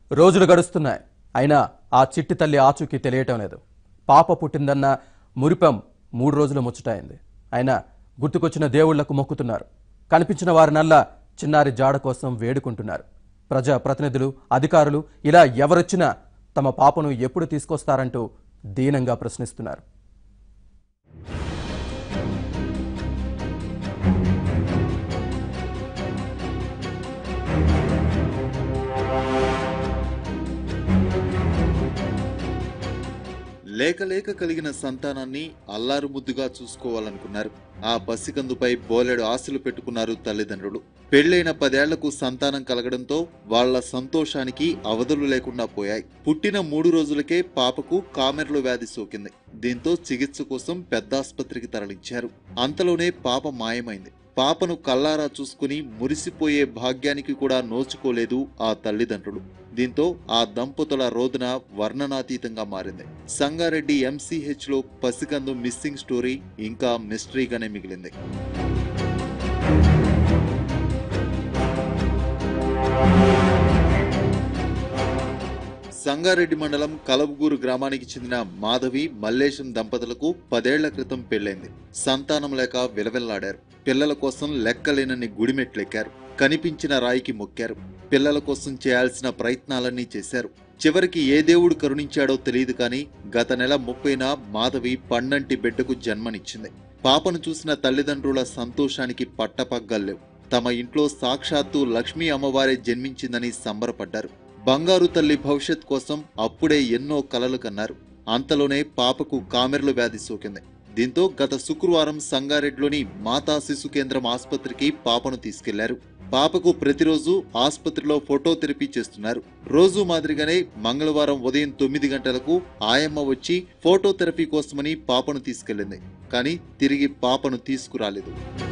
రోజులు గడుస్తున్నాయి అయినా ఆ చిట్టి తల్లి ఆచూకీ తెలియటం లేదు పాప పుట్టిందన్న మురిపం మూడు రోజులు ముచ్చటైంది అయినా గుర్తుకొచ్చిన దేవుళ్లకు మొక్కుతున్నారు కనిపించిన వారినల్లా చిన్నారి జాడ కోసం వేడుకుంటున్నారు ప్రజా ప్రతినిధులు అధికారులు ఇలా ఎవరొచ్చినా తమ పాపను ఎప్పుడు తీసుకొస్తారంటూ దీనంగా ప్రశ్నిస్తున్నారు లేక లేక కలిగిన సంతానాన్ని అల్లారు ముద్దుగా చూసుకోవాలనుకున్నారు ఆ పసికందుపై బోలెడు ఆశలు పెట్టుకున్నారు తల్లిదండ్రులు పెళ్లైన పదేళ్లకు సంతానం కలగడంతో వాళ్ల సంతోషానికి అవధులు లేకుండా పోయాయి పుట్టిన మూడు రోజులకే పాపకు కామెర్లు వ్యాధి సోకింది దీంతో చికిత్స కోసం పెద్ద ఆసుపత్రికి తరలించారు అంతలోనే పాప మాయమైంది పాపను కల్లారా చూసుకుని మురిసిపోయే భాగ్యానికి కూడా నోచుకోలేదు ఆ తల్లిదండ్రులు దీంతో ఆ దంపతుల రోదన వర్ణనాతీతంగా మారింది సంగారెడ్డి ఎంసీహెచ్ లో పసికందు మిస్సింగ్ స్టోరీ ఇంకా మిస్టరీగానే మిగిలింది సంగారెడ్డి మండలం కలబుగూరు గ్రామానికి చెందిన మాధవి మల్లేశం దంపతులకు పదేళ్ల క్రితం పెళ్లైంది సంతానం లేక విలవిల్లాడారు పిల్లల కోసం లెక్కలేనన్ని గుడిమెట్లెక్కారు కనిపించిన రాయికి మొక్కారు పిల్లల కోసం చేయాల్సిన ప్రయత్నాలన్నీ చేశారు చివరికి ఏ దేవుడు కరుణించాడో తెలియదు కానీ గత నెల ముప్పైన మాధవి పండంటి బిడ్డకు జన్మనిచ్చింది పాపను చూసిన తల్లిదండ్రుల సంతోషానికి పట్టపగ్గల్లేవు తమ ఇంట్లో సాక్షాత్తు లక్ష్మీ అమ్మవారే జన్మించిందని సంబరపడ్డారు బంగారు తల్లి భవిష్యత్ కోసం అప్పుడే ఎన్నో కలలు కన్నారు అంతలోనే పాపకు కామెర్లు వ్యాధి సోకింది దీంతో గత శుక్రవారం సంగారెడ్డిలోని మాతా శిశు కేంద్రం ఆసుపత్రికి పాపను తీసుకెళ్లారు పాపకు ప్రతిరోజు ఆసుపత్రిలో ఫోటో థెరపీ చేస్తున్నారు రోజు మాదిరిగానే మంగళవారం ఉదయం తొమ్మిది గంటలకు ఆయమ్మ వచ్చి ఫోటో థెరపీ కోసమని పాపను తీసుకెళ్లింది కానీ తిరిగి పాపను తీసుకురాలేదు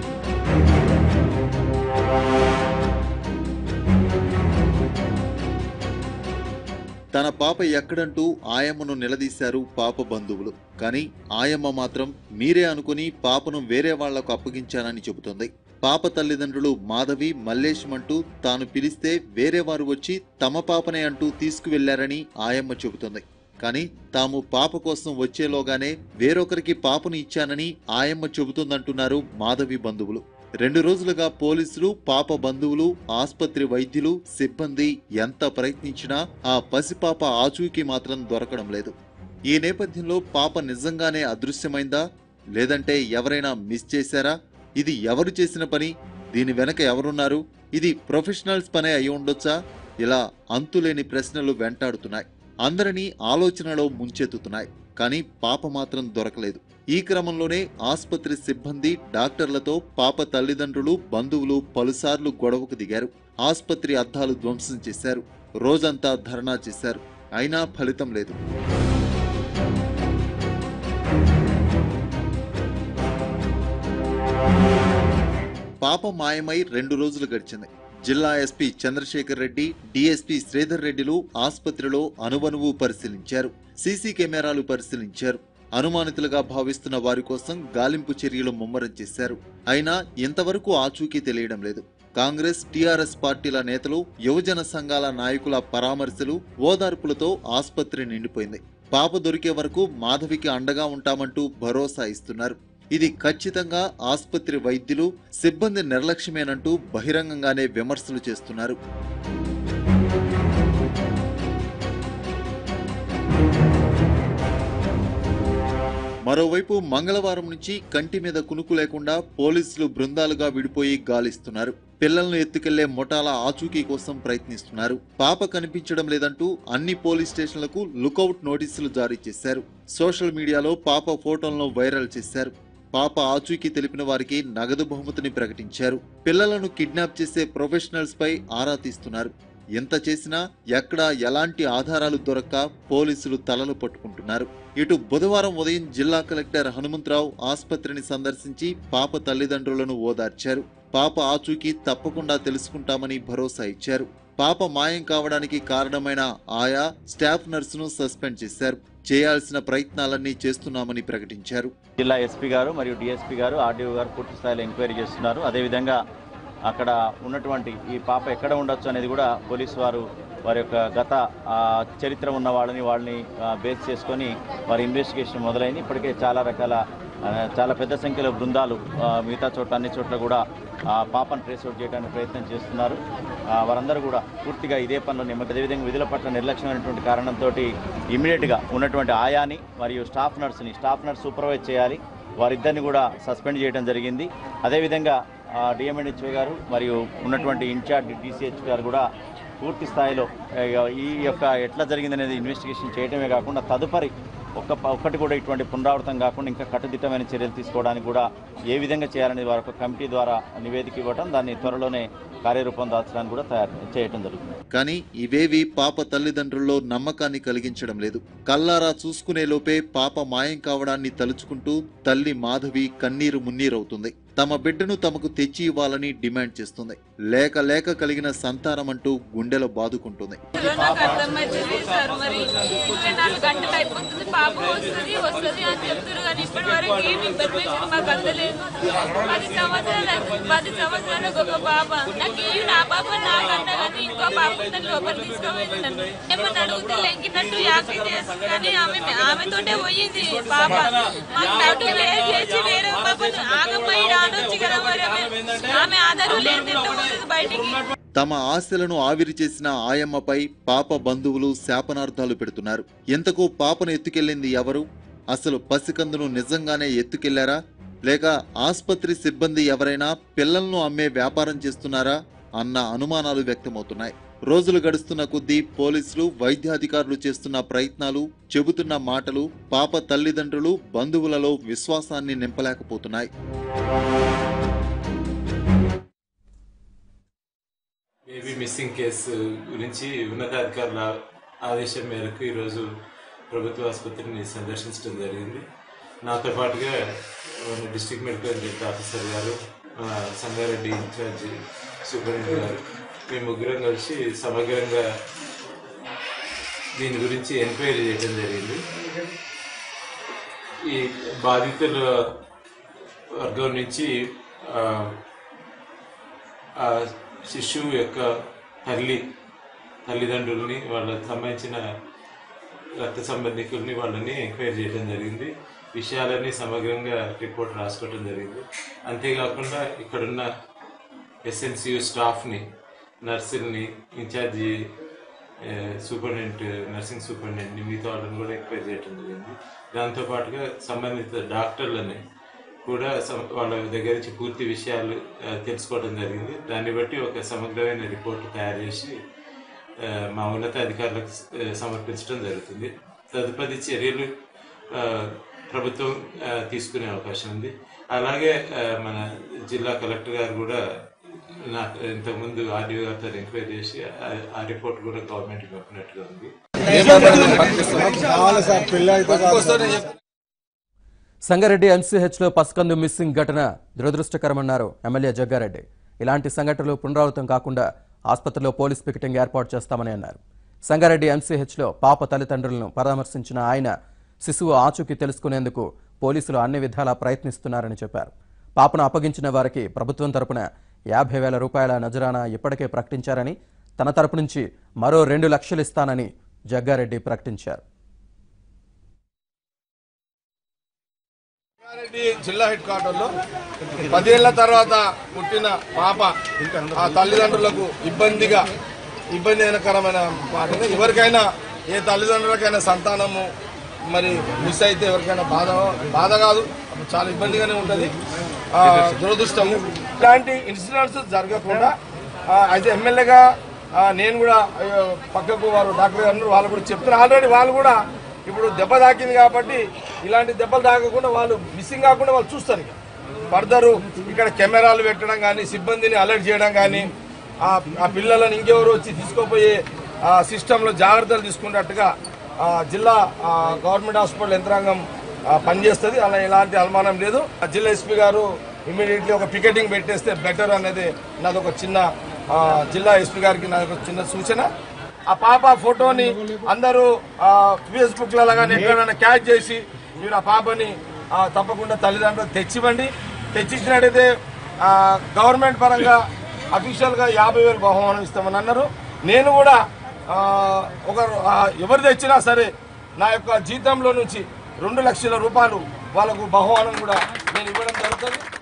తన పాప ఎక్కడంటూ ఆయమ్మను నిలదీశారు పాప బంధువులు కానీ ఆయమ్మ మాత్రం మీరే అనుకుని పాపను వేరే వాళ్లకు అప్పగించానని చెబుతోంది పాప తల్లిదండ్రులు మాధవి మల్లేశం అంటూ తాను పిలిస్తే వేరే వారు వచ్చి తమ పాపనే అంటూ తీసుకువెళ్లారని ఆయమ్మ చెబుతోంది కానీ తాము పాప కోసం వచ్చేలోగానే వేరొకరికి పాపను ఇచ్చానని ఆయమ్మ చెబుతోందంటున్నారు మాధవి బంధువులు రెండు రోజులుగా పోలీసులు పాప బంధువులు ఆస్పత్రి వైద్యులు సిబ్బంది ఎంత ప్రయత్నించినా ఆ పసిపాప ఆచూకీ మాత్రం దొరకడం లేదు ఈ నేపథ్యంలో పాప నిజంగానే అదృశ్యమైందా లేదంటే ఎవరైనా మిస్ చేశారా ఇది ఎవరు చేసిన పని దీని వెనక ఎవరున్నారు ఇది ప్రొఫెషనల్స్ పనే అయి ఉండొచ్చా ఇలా అంతులేని ప్రశ్నలు వెంటాడుతున్నాయి అందరినీ ఆలోచనలో ముంచెత్తుతున్నాయి కానీ పాప మాత్రం దొరకలేదు ఈ క్రమంలోనే ఆసుపత్రి సిబ్బంది డాక్టర్లతో పాప తల్లిదండ్రులు బంధువులు పలుసార్లు గొడవకు దిగారు ఆసుపత్రి అద్దాలు ధ్వంసం చేశారు రోజంతా ధర్నా చేశారు అయినా ఫలితం లేదు పాప మాయమై రెండు రోజులు గడిచింది జిల్లా ఎస్పీ చంద్రశేఖర్ రెడ్డి డిఎస్పీ శ్రీధర్ రెడ్డిలు ఆసుపత్రిలో అనువనువు పరిశీలించారు సీసీ కెమెరాలు పరిశీలించారు అనుమానితులుగా భావిస్తున్న వారి కోసం గాలింపు చర్యలు ముమ్మరం చేశారు అయినా ఇంతవరకు ఆచూకీ తెలియడం లేదు కాంగ్రెస్ టీఆర్ఎస్ పార్టీల నేతలు యువజన సంఘాల నాయకుల పరామర్శలు ఓదార్పులతో ఆసుపత్రి నిండిపోయింది పాప దొరికే వరకు మాధవికి అండగా ఉంటామంటూ భరోసా ఇస్తున్నారు ఇది ఖచ్చితంగా ఆసుపత్రి వైద్యులు సిబ్బంది నిర్లక్ష్యమేనంటూ బహిరంగంగానే విమర్శలు చేస్తున్నారు మరోవైపు మంగళవారం నుంచి కంటి మీద కునుకు లేకుండా పోలీసులు బృందాలుగా విడిపోయి గాలిస్తున్నారు పిల్లలను ఎత్తుకెళ్లే ముఠాల ఆచూకీ కోసం ప్రయత్నిస్తున్నారు పాప కనిపించడం లేదంటూ అన్ని పోలీస్ స్టేషన్లకు లుకౌట్ నోటీసులు జారీ చేశారు సోషల్ మీడియాలో పాప ఫోటోలను వైరల్ చేశారు పాప ఆచూకీ తెలిపిన వారికి నగదు బహుమతిని ప్రకటించారు పిల్లలను కిడ్నాప్ చేసే ప్రొఫెషనల్స్ పై ఆరా తీస్తున్నారు ఎంత చేసినా ఎక్కడా ఎలాంటి ఆధారాలు దొరక్క పోలీసులు తలలు పట్టుకుంటున్నారు ఇటు బుధవారం ఉదయం జిల్లా కలెక్టర్ హనుమంతరావు ఆసుపత్రిని సందర్శించి పాప తల్లిదండ్రులను ఓదార్చారు పాప ఆచూకీ తప్పకుండా తెలుసుకుంటామని భరోసా ఇచ్చారు పాప మాయం కావడానికి కారణమైన ఆయా స్టాఫ్ నర్సును సస్పెండ్ చేశారు చేయాల్సిన ప్రయత్నాలన్నీ చేస్తున్నామని ప్రకటించారు జిల్లా ఎస్పీ గారు మరియు డిఎస్పీ గారు ఆర్డీఓ గారు పూర్తి స్థాయిలో ఎంక్వైరీ చేస్తున్నారు అదేవిధంగా అక్కడ ఉన్నటువంటి ఈ పాప ఎక్కడ ఉండొచ్చు అనేది కూడా పోలీసు వారు వారి యొక్క గత ఆ, చరిత్ర ఉన్న వాళ్ళని వాళ్ళని ఆ, బేస్ చేసుకొని వారి ఇన్వెస్టిగేషన్ మొదలైంది ఇప్పటికే చాలా రకాల ఆ, చాలా పెద్ద సంఖ్యలో బృందాలు ఆ, మిగతా చోట్ల అన్ని చోట్ల కూడా ఆ పాపను ట్రేస్ అవుట్ చేయడానికి ప్రయత్నం చేస్తున్నారు ఆ, వారందరూ కూడా పూర్తిగా ఇదే పనిలో నిమ్మక అదేవిధంగా విధుల పట్ల నిర్లక్ష్యమైనటువంటి కారణంతో ఇమీడియట్గా ఉన్నటువంటి ఆయాని మరియు స్టాఫ్ నర్స్ని స్టాఫ్ నర్స్ సూపర్వైజ్ చేయాలి వారిద్దరిని కూడా సస్పెండ్ చేయడం జరిగింది అదేవిధంగా డిఎంఎన్హెచ్ఓ గారు మరియు ఉన్నటువంటి ఇన్ఛార్జ్ డిసిహెచ్ గారు కూడా పూర్తి స్థాయిలో ఆ, ఈ యొక్క ఎట్లా జరిగిందనేది ఇన్వెస్టిగేషన్ చేయడమే కాకుండా తదుపరి ఒక్క ఒక్కటి కూడా ఇటువంటి పునరావృతం కాకుండా ఇంకా కట్టుదిట్టమైన చర్యలు తీసుకోవడానికి కూడా ఏ విధంగా చేయాలనేది వారి ఒక కమిటీ ద్వారా నివేదిక ఇవ్వడం దాన్ని త్వరలోనే కార్యరూపం దాల్చడానికి కూడా తయారు చేయడం జరుగుతుంది కానీ ఇవేవి పాప తల్లిదండ్రుల్లో నమ్మకాన్ని కలిగించడం లేదు కల్లారా చూసుకునే లోపే పాప మాయం కావడాన్ని తలుచుకుంటూ తల్లి మాధవి కన్నీరు మున్నీరవుతుంది తమ బిడ్డను తమకు తెచ్చి ఇవ్వాలని డిమాండ్ చేస్తుంది లేక లేక కలిగిన సంతానం అంటూ గుండెలో బాదుకుంటుంది ఇందులో నాకు అర్థమైతుంది సార్ మరి ఇరవై నాలుగు గంటలు అయిపోతుంది పాప వస్తుంది వస్తుంది అని చెప్తారు కానీ ఇప్పటి వరకు ఏమి ఇన్ఫర్మేషన్ మాకు అందలేదు పది సంవత్సరాలు పది సంవత్సరాలకు ఒక పాప నాకు ఏమి నా పాప నాకన్నా కానీ ఇంకో పాప ఉందని లోపల తీసుకోవాలి నన్ను ఏమన్నా అడిగితే లెంకినట్టు యాక్టింగ్ చేస్తుంది కానీ ఆమె ఆమెతోటే పోయింది పాప మాకు డౌట్ క్లియర్ చేసి వేరే పాపను ఆగమ్మాయి రానొచ్చు కదా మరి ఆమె- ఆమె ఆధారం లేదు ఎట్లా పోతుంది బయటికి తమ ఆశలను ఆవిరి చేసిన ఆయమ్మపై పాప బంధువులు శాపనార్థాలు పెడుతున్నారు ఎంతకు పాపను ఎత్తుకెళ్ళింది ఎవరు అసలు పసికందును నిజంగానే ఎత్తుకెళ్లారా లేక ఆస్పత్రి సిబ్బంది ఎవరైనా పిల్లలను అమ్మే వ్యాపారం చేస్తున్నారా అన్న అనుమానాలు వ్యక్తమవుతున్నాయి రోజులు గడుస్తున్న కొద్దీ పోలీసులు వైద్యాధికారులు చేస్తున్న ప్రయత్నాలు చెబుతున్న మాటలు పాప తల్లిదండ్రులు బంధువులలో విశ్వాసాన్ని నింపలేకపోతున్నాయి బేబీ మిస్సింగ్ కేసు గురించి ఉన్నతాధికారుల ఆదేశం మేరకు ఈరోజు ప్రభుత్వ ఆసుపత్రిని సందర్శించడం జరిగింది నాతో పాటుగా మన డిస్ట్రిక్ట్ మెడికల్ హెల్త్ ఆఫీసర్ గారు మన సంగారెడ్డి ఇన్ఛార్జ్ సూపరింటెండెంట్ గారు మేము ముగ్గురం కలిసి సమగ్రంగా దీని గురించి ఎంక్వైరీ చేయడం జరిగింది ఈ బాధితుల వర్గం నుంచి ఆ, ఆ శిశువు యొక్క తల్లి తల్లిదండ్రుల్ని వాళ్ళకి సంబంధించిన రక్త సంబంధికుల్ని వాళ్ళని ఎంక్వైరీ చేయడం జరిగింది విషయాలన్నీ సమగ్రంగా రిపోర్ట్ రాసుకోవడం జరిగింది అంతేకాకుండా ఇక్కడున్న ఎస్ఎన్సియు స్టాఫ్ని నర్సుల్ని ఇన్ఛార్జి ఏ, సూపరింటెండెంట్ నర్సింగ్ సూపరింటెండెంట్ని మిగతా వాళ్ళని కూడా ఎంక్వైరీ చేయడం జరిగింది దాంతోపాటుగా సంబంధిత డాక్టర్లని కూడా సం- వాళ్ళ దగ్గర నుంచి పూర్తి విషయాలు ఆ, తెలుసుకోవడం జరిగింది దాన్ని బట్టి ఒక సమగ్రమైన రిపోర్ట్ తయారు చేసి ఆ, మా ఉన్నత అధికారులకు ఆ, సమర్పించడం జరుగుతుంది తదుపరి చర్యలు ఆ, ప్రభుత్వం ఆ, తీసుకునే అవకాశం ఉంది అలాగే ఆ, మన జిల్లా కలెక్టర్ గారు కూడా నాకు ఇంతకుముందు ఆర్డీఓ గారితో ఎంక్వైరీ చేసి ఆ- ఆ రిపోర్ట్ కూడా గవర్నమెంట్కి పంపినట్టుగా ఉంది సంగారెడ్డి ఎంసీహెచ్లో పసకందు మిస్సింగ్ ఘటన దురదృష్టకరమన్నారు ఎమ్మెల్యే జగ్గారెడ్డి ఇలాంటి సంఘటనలు పునరావృతం కాకుండా ఆసుపత్రిలో పోలీస్ పికెటింగ్ ఏర్పాటు చేస్తామని అన్నారు సంగారెడ్డి ఎంసీహెచ్లో పాప తల్లిదండ్రులను పరామర్శించిన ఆయన శిశువు ఆచూకీ తెలుసుకునేందుకు పోలీసులు అన్ని విధాలా ప్రయత్నిస్తున్నారని చెప్పారు పాపను అప్పగించిన వారికి ప్రభుత్వం తరపున యాభై వేల రూపాయల నజరానా ఇప్పటికే ప్రకటించారని తన తరపు నుంచి మరో రెండు లక్షలు ఇస్తానని జగ్గారెడ్డి ప్రకటించారు రంగారెడ్డి జిల్లా హెడ్ క్వార్టర్లో పదేళ్ల తర్వాత పుట్టిన పాప ఆ తల్లిదండ్రులకు ఇబ్బందిగా ఇబ్బందికరమైన పాటగా ఎవరికైనా ఏ తల్లిదండ్రులకైనా సంతానము మరి మిస్ అయితే ఎవరికైనా బాధ బాధ కాదు అప్పుడు చాలా ఇబ్బందిగానే ఉంటుంది ఆ, దురదృష్టము ఇలాంటి ఇన్సిడెంట్స్ జరగకుండా ఆ, అయితే ఎమ్మెల్యేగా ఆ, నేను కూడా అయ్యో, పక్కకు వారు డాక్టర్ గారు వాళ్ళు కూడా చెప్తున్నారు ఆల్రెడీ వాళ్ళు కూడా ఇప్పుడు దెబ్బ తాకింది కాబట్టి ఇలాంటి దెబ్బలు తాకకుండా వాళ్ళు మిస్సింగ్ కాకుండా వాళ్ళు చూస్తారు ఇక ఫర్దర్ ఇక్కడ కెమెరాలు పెట్టడం కానీ సిబ్బందిని అలర్ట్ చేయడం కానీ ఆ ఆ పిల్లలను ఇంకెవరు వచ్చి తీసుకుపోయే ఆ సిస్టంలో జాగ్రత్తలు తీసుకున్నట్టుగా ఆ జిల్లా ఆ గవర్నమెంట్ హాస్పిటల్ యంత్రాంగం ఆ, పనిచేస్తుంది అలా ఎలాంటి అనుమానం లేదు ఆ జిల్లా ఎస్పీ గారు ఇమీడియట్లీ ఒక పికెటింగ్ పెట్టేస్తే బెటర్ అనేది నాది ఒక చిన్న ఆ, జిల్లా ఎస్పీ గారికి నాది ఒక చిన్న సూచన ఆ పాప ఫోటోని అందరూ ఫేస్బుక్ లో కానీ ఎక్కడైనా క్యాచ్ చేసి మీరు ఆ పాపని ఆ, తప్పకుండా తల్లిదండ్రులు తెచ్చివ్వండి తెచ్చిచ్చినట్టయితే ఆ, గవర్నమెంట్ పరంగా అఫీషియల్గా యాభై వేలు బహుమానం ఇస్తామని అన్నారు నేను కూడా ఆ, ఒక ఆ, ఎవరు తెచ్చినా సరే నా యొక్క జీతంలో నుంచి రెండు లక్షల రూపాయలు వాళ్ళకు బహుమానం కూడా నేను ఇవ్వడం జరుగుతుంది